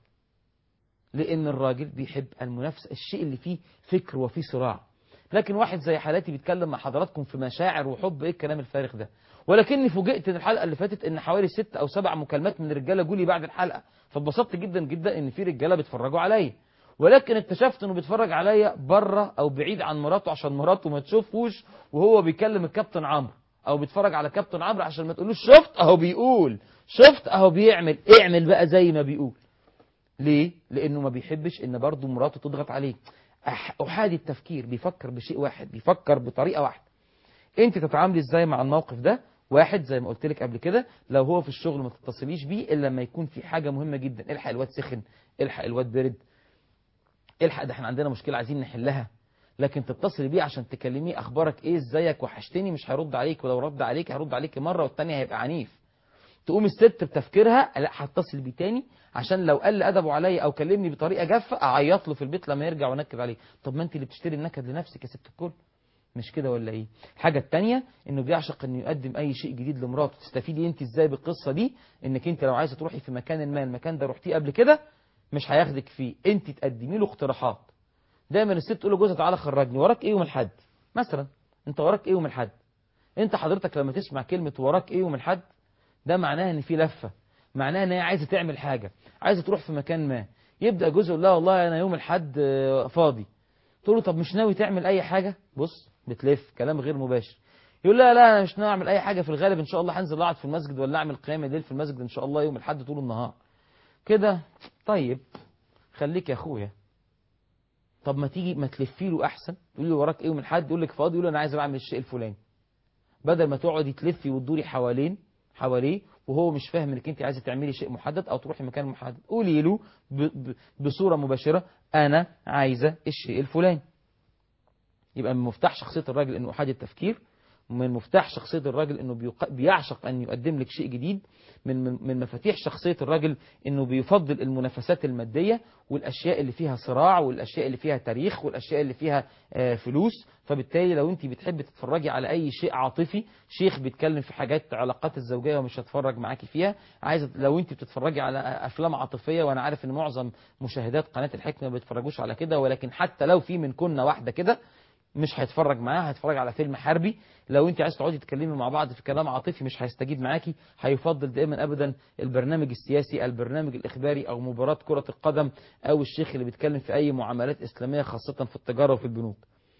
لان الراجل بيحب المنافسه الشيء اللي فيه فكر وفيه صراع لكن واحد زي حالاتي بيتكلم مع حضراتكم في مشاعر وحب ايه الكلام الفارغ ده ولكني فوجئت ان الحلقه اللي فاتت ان حوالي ست او سبع مكالمات من الرجاله جولي بعد الحلقه فاتبسطت جدا جدا ان في رجاله بيتفرجوا عليا ولكن اكتشفت انه بيتفرج عليا بره او بعيد عن مراته عشان مراته ما تشوفوش وهو بيكلم الكابتن عمرو او بيتفرج على كابتن عمرو عشان ما تقولوش شفت اهو بيقول شفت اهو بيعمل اعمل بقى زي ما بيقول ليه لانه ما بيحبش ان برضه مراته تضغط عليه احادي التفكير بيفكر بشيء واحد بيفكر بطريقه واحده انت تتعاملي ازاي مع الموقف ده واحد زي ما قلت لك قبل كده لو هو في الشغل ما تتصليش بيه الا لما يكون في حاجه مهمه جدا الحق الواد سخن الحق الواد برد الحق ده احنا عندنا مشكله عايزين نحلها لكن تتصل بيه عشان تكلميه اخبارك ايه ازيك وحشتني مش هيرد عليك ولو رد عليك هيرد عليك مره والتانيه هيبقى عنيف تقوم الست بتفكيرها لا هتصل بيه تاني عشان لو قل ادبه عليا او كلمني بطريقه جافه اعيط له في البيت لما يرجع وانكد عليه طب ما انت اللي بتشتري النكد لنفسك يا ست الكل مش كده ولا ايه الحاجه الثانيه انه بيعشق انه يقدم اي شيء جديد لمراته تستفيدي انت ازاي بالقصه دي انك انت لو عايزه تروحي في مكان ما المكان ده رحتيه قبل كده مش هياخدك فيه انت تقدمي له اقتراحات دايما الست تقول لجوزها تعالى خرجني وراك ايه يوم الحد مثلا انت وراك ايه يوم الحد انت حضرتك لما تسمع كلمه وراك ايه يوم الحد ده معناها ان في لفه معناها ان هي عايزه تعمل حاجه عايزه تروح في مكان ما يبدا جوزها يقول لها والله انا يوم الحد فاضي تقول له طب مش ناوي تعمل اي حاجه بص بتلف كلام غير مباشر يقول لها لا انا مش ناوي اعمل اي حاجه في الغالب ان شاء الله هنزل اقعد في المسجد ولا اعمل قيام الليل في المسجد ان شاء الله يوم الحد طول النهار كده طيب خليك يا اخويا طب ما تيجي ما تلفي له احسن تقول له وراك ايه يوم الحد يقول لك فاضي يقول له انا عايز اعمل الشيء الفلاني بدل ما تقعدي تلفي وتدوري حوالين حواليه وهو مش فاهم انك انت عايزه تعملي شيء محدد او تروحي مكان محدد قولي له ب ب بصوره مباشره انا عايزه الشيء الفلاني يبقى من مفتاح شخصيه الراجل انه احادي التفكير من مفتاح شخصيه الراجل انه بيق... بيعشق ان يقدم لك شيء جديد من من مفاتيح شخصيه الراجل انه بيفضل المنافسات الماديه والاشياء اللي فيها صراع والاشياء اللي فيها تاريخ والاشياء اللي فيها آه فلوس فبالتالي لو انت بتحبي تتفرجي على اي شيء عاطفي شيخ بيتكلم في حاجات علاقات الزوجيه ومش هتفرج معاكي فيها عايزه لو انت بتتفرجي على افلام عاطفيه وانا عارف ان معظم مشاهدات قناه الحكمه ما بيتفرجوش على كده ولكن حتى لو في من كنا واحده كده مش هيتفرج معاها هيتفرج على فيلم حربي لو انت عايز تقعدي تتكلمي مع بعض في كلام عاطفي مش هيستجيب معاكي هيفضل دائما ابدا البرنامج السياسي البرنامج الاخباري او مباراه كره القدم او الشيخ اللي بيتكلم في اي معاملات اسلاميه خاصه في التجاره وفي البنوك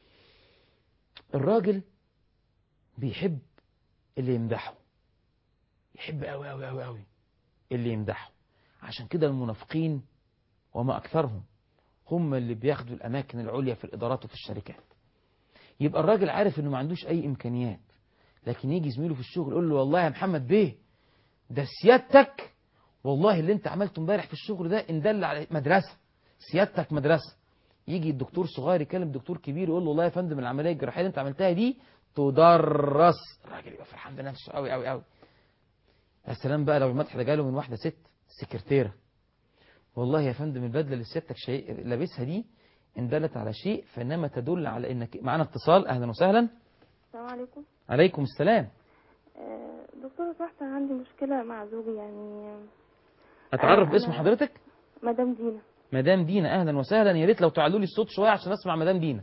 الراجل بيحب اللي يمدحه يحب قوي قوي قوي قوي اللي يمدحه عشان كده المنافقين وما اكثرهم هم اللي بياخدوا الاماكن العليا في الادارات وفي الشركات يبقى الراجل عارف انه ما عندوش اي امكانيات لكن يجي زميله في الشغل يقول له والله يا محمد بيه ده سيادتك والله اللي انت عملته امبارح في الشغل ده ان دل على مدرسه سيادتك مدرسه يجي الدكتور صغير يكلم دكتور كبير يقول له والله يا فندم العمليه الجراحيه اللي انت عملتها دي تدرس الراجل يبقى فرحان بنفسه قوي قوي قوي يا سلام بقى لو المدح ده جاله من واحده ست سكرتيره والله يا فندم البدله اللي سيادتك شيء لابسها دي ان دلت على شيء فانما تدل على انك معانا اتصال اهلا وسهلا السلام عليكم عليكم السلام آه، دكتورة صحت عندي مشكلة مع زوجي يعني اتعرف أنا- باسم حضرتك مدام دينا مدام دينا اهلا وسهلا يا ريت لو تعلوا لي الصوت شويه عشان اسمع مدام دينا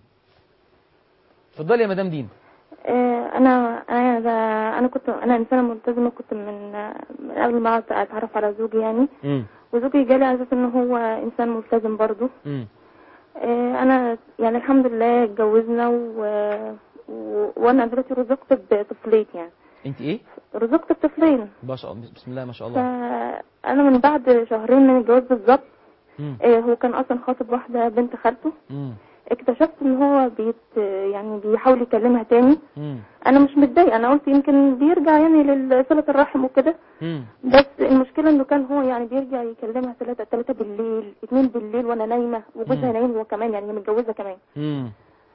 اتفضلي يا مدام دينا آه، انا انا ده- انا كنت انا انسانة ملتزمة كنت من من قبل ما اتعرف على زوجي يعني امم وزوجي جالي على اساس ان هو انسان ملتزم برضه امم آه، انا يعني الحمد لله اتجوزنا و... و... وانا دلوقتي رزقت بطفلين يعني انت ايه رزقت بطفلين ما شاء الله بسم الله ما شاء الله فانا من بعد شهرين من الجواز بالظبط امم آه، هو كان اصلا خاطب واحدة بنت خالته امم اكتشفت ان هو بيت يعني بيحاول يكلمها تاني امم انا مش متضايقه انا قلت يمكن بيرجع يعني لصله الرحم وكده امم بس المشكله انه كان هو يعني بيرجع يكلمها ثلاثة ثلاثة بالليل اتنين بالليل وانا نايمه وجوزها مم. نايم هو كمان يعني هي متجوزه كمان امم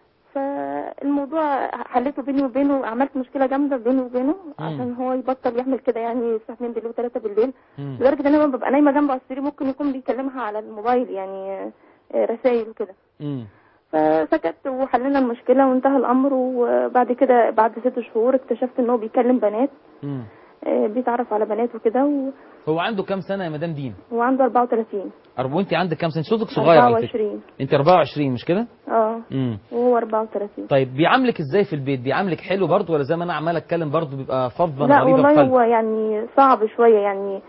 فالموضوع حليته بيني وبينه عملت مشكله جامده بيني وبينه عشان هو يبطل يعمل كده يعني الساعه 2 بالليل و3 بالليل امم لدرجه ان انا ببقى نايمه جنبه على السرير ممكن يكون بيكلمها على الموبايل يعني رسائل وكده امم فسكت وحلينا المشكلة وانتهى الأمر وبعد كده بعد ست شهور اكتشفت ان هو بيكلم بنات امم آه، بيتعرف على بنات وكده و- هو عنده كام سنه يا مدام دينا وعنده 34 أرب- وانت عندك كام سنه صوتك صغير على فكره 24 انت 24 مش كده اه امم وهو 34 طيب بيعاملك ازاي في البيت بيعاملك حلو برضه ولا زي ما انا عمال اتكلم برضه بيبقى فظا لا غليظ والله القلب هو يعني صعب شوية يعني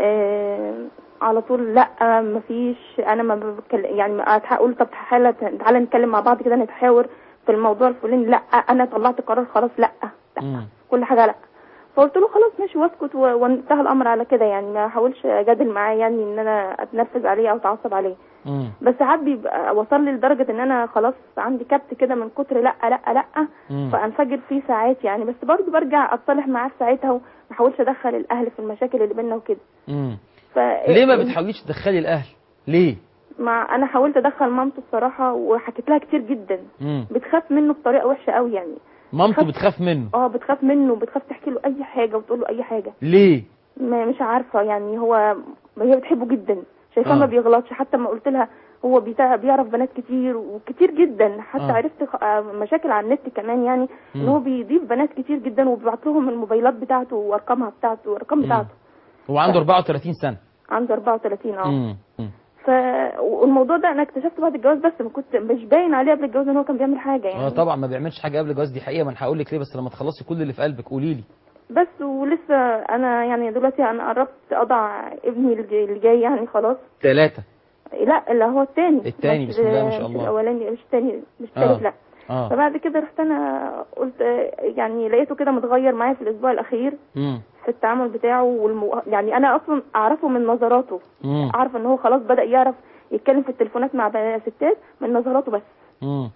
آه على طول لا مفيش انا ما بتكلم يعني ما اقول طب تعالى تعالى نتكلم مع بعض كده نتحاور في الموضوع الفلاني لا انا طلعت قرار خلاص لا لا مم. كل حاجه لا فقلت له خلاص ماشي واسكت و- وانتهى الامر على كده يعني ما احاولش اجادل معاه يعني ان انا اتنرفز عليه او اتعصب عليه امم بس ساعات بيبقى وصل لي لدرجه ان انا خلاص عندي كبت كده من كتر لا لا لا مم. فانفجر فيه ساعات يعني بس برضه برجع اتصالح معاه في ساعتها وما احاولش ادخل الاهل في المشاكل اللي بينا وكده امم ف ليه ما بتحاوليش تدخلي الاهل ليه مع انا حاولت ادخل مامته الصراحه وحكيت لها كتير جدا امم بتخاف منه بطريقه وحشه قوي يعني مامته بتخاف- بتخاف منه اه بتخاف منه وبتخاف تحكي له اي حاجه وتقول له اي حاجه ليه ما مش عارفه يعني هو هي بتحبه جدا شايفاه آه. ما بيغلطش حتى ما قلت لها هو بيتع- بيعرف بنات كتير وكتير جدا حتى آه. عرفت خ- آه، مشاكل على النت كمان يعني ان مم. هو بيضيف بنات كتير جدا وبيبعت لهم الموبايلات بتاعته وارقامها بتاعته والارقام مم. بتاعته هو عنده 34 سنه عنده 34 اه امم أمم. ف والموضوع ده انا اكتشفته بعد الجواز بس ما كنت مش باين عليه قبل الجواز ان هو كان بيعمل حاجه يعني اه طبعا ما بيعملش حاجه قبل الجواز دي حقيقه ما انا هقول لك ليه بس لما تخلصي كل اللي في قلبك قولي لي بس ولسه انا يعني دلوقتي انا قربت اضع ابني الج- اللي جاي يعني خلاص ثلاثه لا اللي هو التاني التاني، مش- بسم الله ما شاء مش الله. الاولاني مش التاني مش آه. التالت لا اه فبعد كده رحت انا قلت آه، يعني لقيته كده متغير معايا في الاسبوع الاخير امم في التعامل بتاعه والمو... يعني انا اصلا اعرفه من نظراته امم اعرف ان هو خلاص بدا يعرف يتكلم في التليفونات مع بنات ستات من نظراته بس امم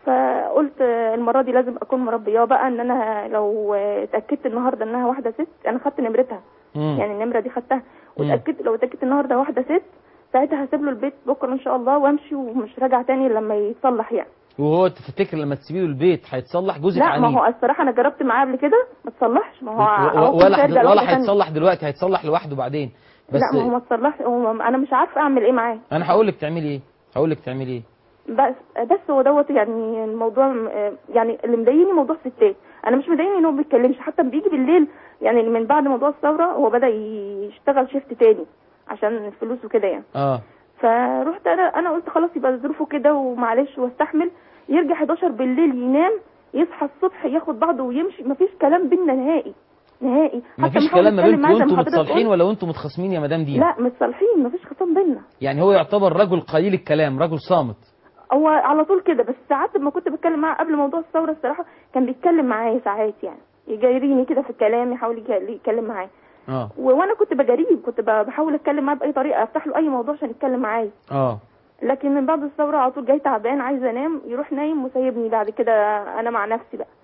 فقلت آه، المره دي لازم اكون مربياه بقى ان انا لو آه، اتاكدت النهارده انها واحده ست انا خدت نمرتها امم يعني النمره دي خدتها مم. واتاكدت لو اتاكدت النهارده واحده ست ساعتها هسيب له البيت بكره ان شاء الله وامشي ومش راجع تاني لما يتصلح يعني وهو تفتكر لما تسيبي له البيت هيتصلح جوزك لا ما عنيد هو الصراحه انا جربت معاه قبل كده ما تصلحش ما هو و- هو و- كل ولا شوية يرجع ولا لواحدة تانية. هيتصلح دلوقتي هيتصلح لوحده بعدين بس لا ما هو ما تصلحش هو انا مش عارفه اعمل ايه معاه انا هقول لك تعملي ايه هقول لك تعملي ايه بس بس هو دوت يعني الموضوع م- يعني اللي مضايقني موضوع الستات انا مش مضايقني ان هو ما بيتكلمش حتى لما بيجي بالليل يعني من بعد موضوع الثوره هو بدا يشتغل شيفت تاني عشان الفلوس وكده يعني اه فروحت انا انا قلت خلاص يبقى ظروفه كده ومعلش واستحمل يرجع 11 بالليل ينام يصحى الصبح ياخد بعضه ويمشي مفيش كلام بينا نهائي نهائي حتى مفيش محاول كلام ما أتكلم بينكم معاه زي ما وانتم حضرتك متصالحين قلت. ولا وانتم متخاصمين يا مدام دينا لا متصالحين مفيش خصام بينا يعني هو يعتبر رجل قليل الكلام رجل صامت هو على طول كده بس ساعات لما كنت بتكلم معاه قبل موضوع الثوره الصراحه كان بيتكلم معايا ساعات يعني يجاريني كده في الكلام يحاول يجا- يتكلم معايا اه و- وانا كنت بجاريه كنت ب- بحاول اتكلم معاه باي طريقه افتح له اي موضوع عشان يتكلم معايا اه لكن من بعد الثوره على طول جاي تعبان عايز انام يروح نايم وسايبني بعد كده انا مع نفسي بقى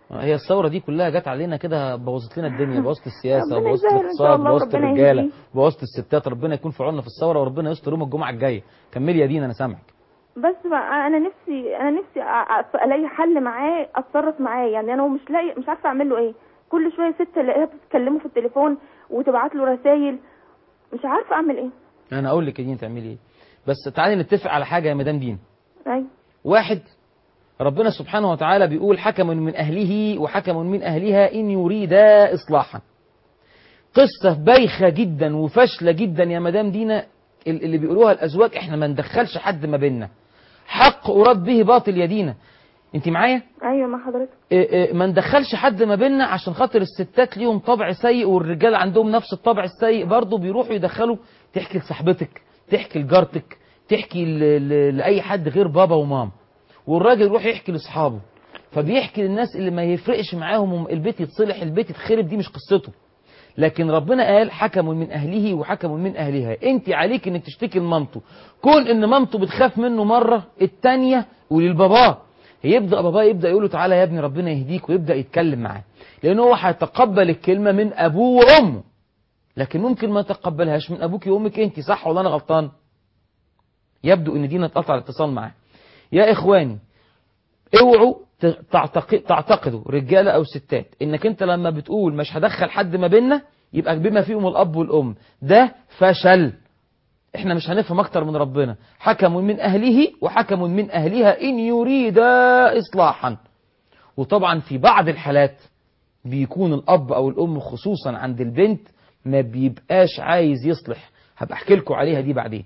هي الثوره دي كلها جت علينا كده بوظت لنا الدنيا بوظت السياسه ربنا بوظت يسهل إن شاء الاقتصاد الله بوظت وربنا الرجاله يهديه. بوظت الستات ربنا يكون في عوننا في الثوره وربنا يستر يوم الجمعه الجايه كملي يا دينا انا سامعك بس بقى انا نفسي انا نفسي أ- أ- الاقي حل معاه اتصرف معاه يعني انا مش لاقي مش عارفه اعمل له ايه كل شويه ست الاقيها بتكلمه في التليفون وتبعت له رسائل مش عارفه اعمل ايه انا اقول لك يا دينا تعملي ايه بس تعالي نتفق على حاجه يا مدام دينا ايوه واحد ربنا سبحانه وتعالى بيقول حكم من أهله وحكم من أهلها إن يريدا إصلاحا قصة بايخة جدا وفاشلة جدا يا مدام دينا ال- اللي بيقولوها الأزواج إحنا ما ندخلش حد ما بيننا حق أراد به باطل يا دينا أنت معايا؟ ايوه مع حضرتك إيه إيه ما ندخلش حد ما بيننا عشان خاطر الستات ليهم طبع سيء والرجال عندهم نفس الطبع السيء برضه بيروحوا يدخلوا تحكي لصاحبتك تحكي لجارتك تحكي ل- ل- لأي حد غير بابا وماما والراجل يروح يحكي لاصحابه فبيحكي للناس اللي ما يفرقش معاهم البيت يتصلح البيت يتخرب دي مش قصته لكن ربنا قال حكم من اهله وحكم من اهلها انت عليك انك تشتكي لمامته كون ان مامته بتخاف منه مره التانية وللباباه يبدا باباه يبدا يقول له تعالى يا ابني ربنا يهديك ويبدا يتكلم معاه لان هو هيتقبل الكلمه من ابوه وامه لكن ممكن ما تقبلهاش من ابوك وامك انت صح ولا انا غلطان يبدو ان دينا اتقطع الاتصال معاه يا اخواني اوعوا ت- تعتق- تعتقدوا رجاله او ستات انك انت لما بتقول مش هدخل حد ما بيننا يبقى بما فيهم الاب والام ده فشل احنا مش هنفهم اكتر من ربنا حكم من اهله وحكم من اهلها ان يريدا اصلاحا وطبعا في بعض الحالات بيكون الاب او الام خصوصا عند البنت ما بيبقاش عايز يصلح هبقى احكي لكم عليها دي بعدين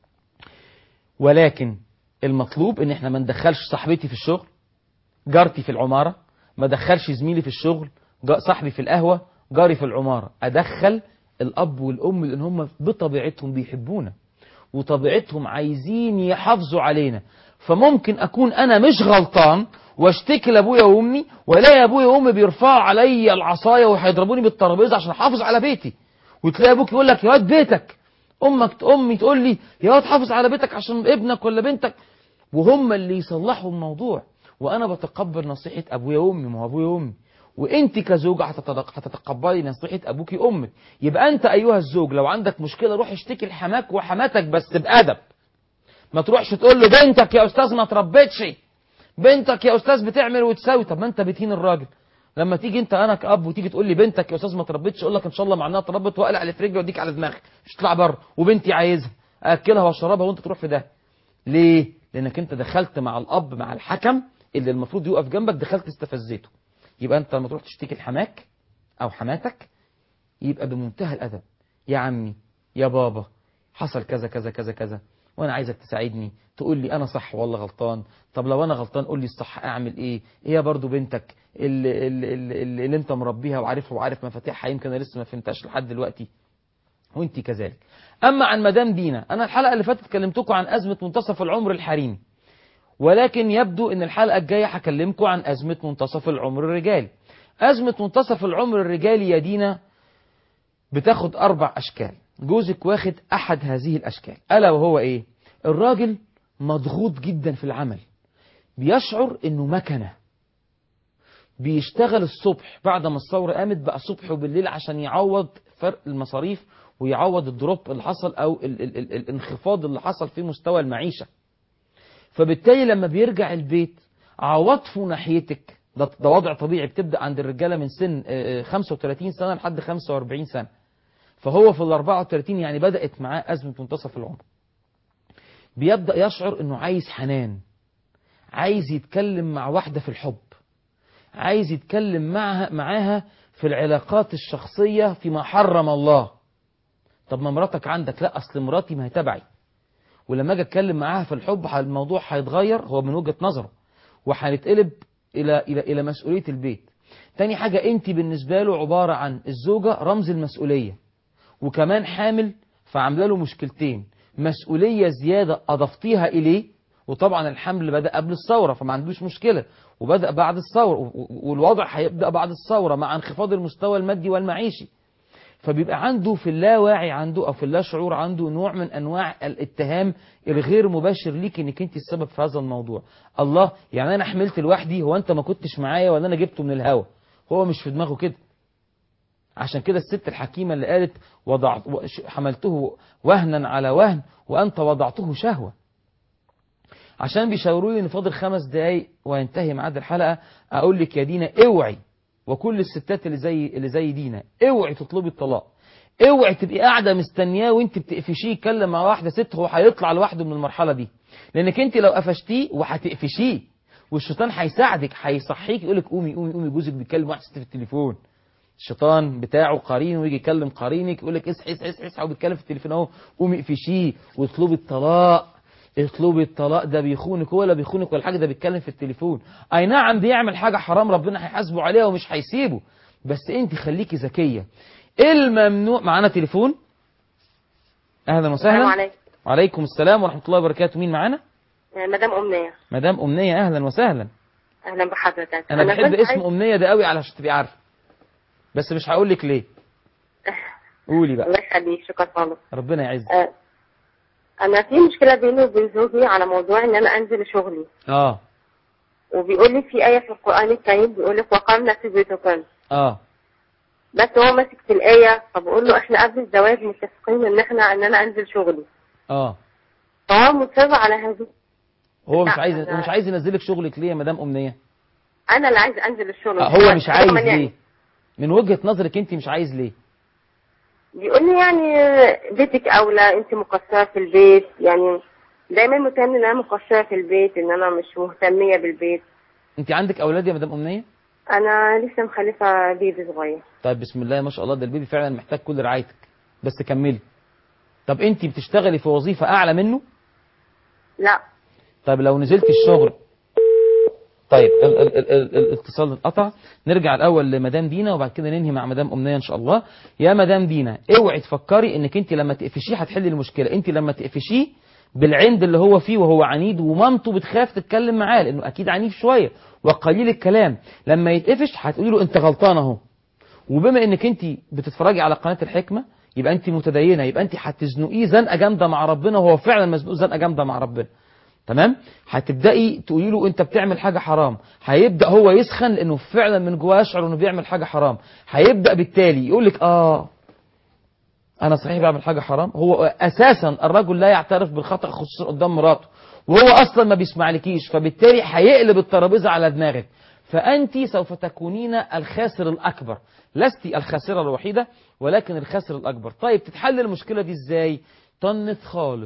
ولكن المطلوب ان احنا ما ندخلش صاحبتي في الشغل جارتي في العمارة ما ادخلش زميلي في الشغل جا- صاحبي في القهوة جاري في العمارة ادخل الاب والام لان هم بطبيعتهم بيحبونا وطبيعتهم عايزين يحافظوا علينا فممكن اكون انا مش غلطان واشتكي لابويا وامي والاقي ابويا وامي بيرفعوا عليا العصايه وهيضربوني بالترابيزه عشان احافظ على بيتي وتلاقي ابوك يقول لك يا واد بيتك امك امي تقول لي يا واد حافظ على بيتك عشان ابنك ولا بنتك وهم اللي يصلحوا الموضوع وانا بتقبل نصيحه ابويا وامي ما هو ابويا وامي وانت كزوجه هتتدق- هتتقبلي نصيحه ابوك وامك يبقى انت ايها الزوج لو عندك مشكله روح اشتكي لحماك وحماتك بس بادب ما تروحش تقول له بنتك يا استاذ ما تربتش بنتك يا استاذ بتعمل وتساوي طب ما انت بتهين الراجل لما تيجي انت انا كاب وتيجي تقول لي بنتك يا استاذ ما تربتش اقول لك ان شاء الله معناها تربت واقلع اللي في رجلي واديك على دماغي مش تطلع بره وبنتي عايزها اكلها واشربها وانت تروح في ده ليه لانك انت دخلت مع الاب مع الحكم اللي المفروض يقف جنبك دخلت استفزيته يبقى انت لما تروح تشتكي لحماك او حماتك يبقى بمنتهى الادب يا عمي يا بابا حصل كذا كذا كذا كذا وانا عايزك تساعدني تقول لي انا صح ولا غلطان طب لو انا غلطان قول لي الصح اعمل ايه هي برضو بنتك اللي, اللي, اللي, اللي انت مربيها وعارفها وعارف مفاتيحها يمكن انا لسه ما فهمتهاش لحد دلوقتي وانت كذلك اما عن مدام دينا انا الحلقه اللي فاتت كلمتكم عن ازمه منتصف العمر الحريمي ولكن يبدو ان الحلقه الجايه هكلمكم عن ازمه منتصف العمر الرجالي ازمه منتصف العمر الرجالي يا دينا بتاخد اربع اشكال جوزك واخد احد هذه الاشكال الا وهو ايه الراجل مضغوط جدا في العمل بيشعر انه مكنه بيشتغل الصبح بعد ما الثوره قامت بقى صبح وبالليل عشان يعوض فرق المصاريف ويعوض الدروب اللي حصل او ال ال ال الانخفاض اللي حصل في مستوى المعيشه فبالتالي لما بيرجع البيت عواطفه ناحيتك ده, ده وضع طبيعي بتبدا عند الرجاله من سن آه، آه، 35 سنه لحد 45 سنه فهو في ال 34 يعني بدات معاه ازمه منتصف العمر بيبدا يشعر انه عايز حنان عايز يتكلم مع واحده في الحب عايز يتكلم معها معاها في العلاقات الشخصيه فيما حرم الله طب ما مراتك عندك لا اصل مراتي ما هي تبعي ولما اجي اتكلم معاها في الحب ح- الموضوع هيتغير هو من وجهه نظره وهنتقلب الى الى الى مسؤوليه البيت تاني حاجه انت بالنسبه له عباره عن الزوجه رمز المسؤوليه وكمان حامل فعامله له مشكلتين مسؤوليه زياده اضفتيها اليه وطبعا الحمل بدا قبل الثوره فما عندوش مشكله وبدا بعد الثوره و- و- والوضع هيبدا بعد الثوره مع انخفاض المستوى المادي والمعيشي فبيبقى عنده في اللاواعي عنده او في اللا شعور عنده نوع من انواع الاتهام الغير مباشر ليك انك انت السبب في هذا الموضوع الله يعني انا حملت لوحدي هو انت ما كنتش معايا ولا انا جبته من الهوا هو مش في دماغه كده عشان كده الست الحكيمة اللي قالت وضعت حملته وهنا على وهن وأنت وضعته شهوة عشان بيشاوروا لي ان فاضل خمس دقايق وينتهي ميعاد الحلقة اقول لك يا دينا اوعي وكل الستات اللي زي اللي زي دينا اوعي تطلبي الطلاق اوعي تبقي قاعدة مستنياه وانت بتقفشيه يتكلم مع واحدة ست هو هيطلع لوحده من المرحلة دي لانك انت لو قفشتيه وهتقفشيه والشيطان هيساعدك هيصحيك يقول لك قومي قومي قومي جوزك بيتكلم واحد ست في التليفون الشيطان بتاعه قرين ويجي يكلم قرينك يقول لك اصحي اصحي اصحي اصحي وبيتكلم في التليفون اهو قومي اقفشيه واطلبي الطلاق اطلبي الطلاق ده بيخونك ولا بيخونك ولا حاجه ده بيتكلم في التليفون اي نعم بيعمل حاجه حرام ربنا هيحاسبه عليها ومش هيسيبه بس انت خليكي ذكيه الممنوع معانا تليفون اهلا وسهلا السلام عليكم وعليكم السلام ورحمه الله وبركاته مين معانا مدام أمنية مدام امنيه اهلا وسهلا أهلا بحضرتك انا بحب كنت اسم عايز- امنيه ده قوي علشان تبقي عارفه بس مش هقول لك ليه قولي بقى الله يخليك شكرا خالص ربنا يعزك آه، أنا في مشكلة بيني وبين زوجي على موضوع إن أنا أنزل شغلي اه وبيقول لي في آية في القرآن الكريم بيقول لك وقرنا في بيوتكن اه بس هو ماسك في الآية فبقول له إحنا قبل الزواج متفقين إن إحنا إن أنا أنزل شغلي اه فهو مصر على هذه هو مش لا، عايز أنا- مش عايز ينزلك شغلك ليه يا مدام امنيه أنا اللي عايز أنزل الشغل آه هو مش عايز كمان يعني ليه من وجهه نظرك انت مش عايز ليه بيقول لي يعني بيتك اولى انت مقصره في البيت يعني دايما متهم ان انا مقصره في البيت ان انا مش مهتميه بالبيت انت عندك اولاد يا مدام امنيه انا لسه مخلفه بيبي صغير طيب بسم الله ما شاء الله ده البيبي فعلا محتاج كل رعايتك بس كملي طب انت بتشتغلي في وظيفه اعلى منه لا طيب لو نزلت الشغل طيب ال- ال- ال- ال- الاتصال اتقطع نرجع الاول لمدام دينا وبعد كده ننهي مع مدام امنيه ان شاء الله يا مدام دينا اوعي تفكري انك انت لما تقفشيه هتحلي المشكله انت لما تقفشيه بالعند اللي هو فيه وهو عنيد ومامته بتخاف تتكلم معاه لانه اكيد عنيف شويه وقليل الكلام لما يتقفش هتقولي له انت غلطان اهو وبما انك انت بتتفرجي على قناه الحكمه يبقى انت متدينه يبقى انت هتزنقيه زنقه جامده مع ربنا وهو فعلا مزنوق زنقه جامده مع ربنا تمام هتبداي تقولي له انت بتعمل حاجه حرام هيبدا هو يسخن لانه فعلا من جواه يشعر انه بيعمل حاجه حرام هيبدا بالتالي يقول لك اه انا صحيح بعمل حاجه حرام هو اساسا الرجل لا يعترف بالخطا خصوصا قدام مراته وهو اصلا ما بيسمعلكيش فبالتالي هيقلب الترابيزه على دماغك فانت سوف تكونين الخاسر الاكبر لست الخاسره الوحيده ولكن الخاسر الاكبر طيب تتحل المشكله دي ازاي طنث خالص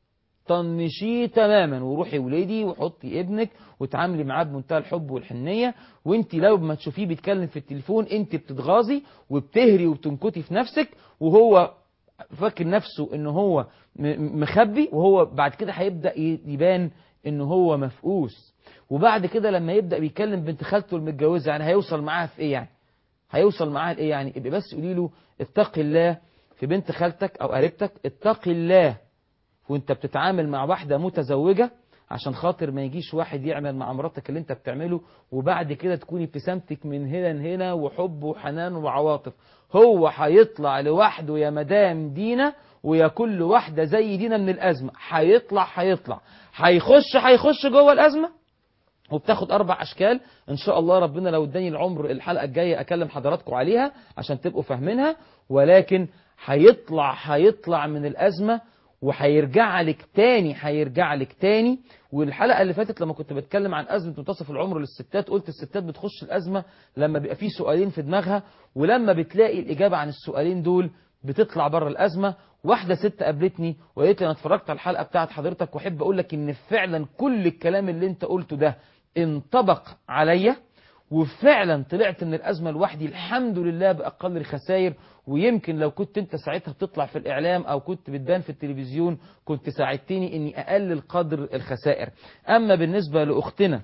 طنشيه تماما وروحي ولادي وحطي ابنك وتعاملي معاه بمنتهى الحب والحنيه وانت لو ما تشوفيه بيتكلم في التليفون انت بتتغاظي وبتهري وبتنكتي في نفسك وهو فاكر نفسه ان هو م- مخبي وهو بعد كده هيبدا ي- يبان ان هو مفقوس وبعد كده لما يبدا بيكلم بنت خالته المتجوزه يعني هيوصل معاها في ايه يعني هيوصل معاها لايه يعني يبقى بس قولي له اتقي الله في بنت خالتك او قريبتك اتقي الله وانت بتتعامل مع واحدة متزوجة عشان خاطر ما يجيش واحد يعمل مع مراتك اللي انت بتعمله وبعد كده تكوني ابتسامتك من هنا لهنا وحب وحنان وعواطف هو هيطلع لوحده يا مدام دينا ويا كل واحدة زي دينا من الأزمة هيطلع هيطلع هيخش هيخش جوه الأزمة وبتاخد اربع اشكال ان شاء الله ربنا لو اداني العمر الحلقه الجايه اكلم حضراتكم عليها عشان تبقوا فاهمينها ولكن هيطلع هيطلع من الازمه وهيرجع لك تاني هيرجع لك تاني والحلقه اللي فاتت لما كنت بتكلم عن ازمه منتصف العمر للستات قلت الستات بتخش الازمه لما بيبقى في سؤالين في دماغها ولما بتلاقي الاجابه عن السؤالين دول بتطلع بره الازمه واحده ست قابلتني وقالت لي انا اتفرجت على الحلقه بتاعت حضرتك واحب اقول لك ان فعلا كل الكلام اللي انت قلته ده انطبق عليا وفعلا طلعت من الازمه لوحدي الحمد لله باقل الخسائر ويمكن لو كنت انت ساعتها بتطلع في الاعلام او كنت بتبان في التلفزيون كنت ساعدتني اني اقلل قدر الخسائر اما بالنسبه لاختنا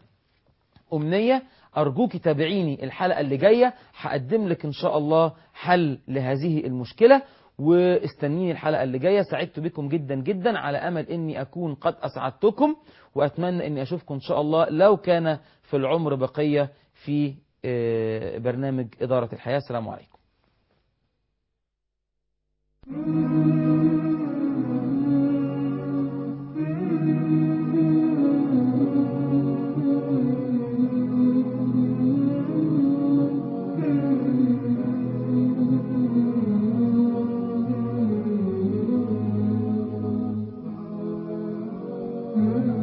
أمنية أرجوك تابعيني الحلقة اللي جاية هقدم لك إن شاء الله حل لهذه المشكلة واستنيني الحلقة اللي جاية سعدت بكم جدا جدا على أمل أني أكون قد أسعدتكم وأتمنى أني أشوفكم إن شاء الله لو كان في العمر بقية في آه، برنامج إدارة الحياة السلام عليكم Mm-hmm.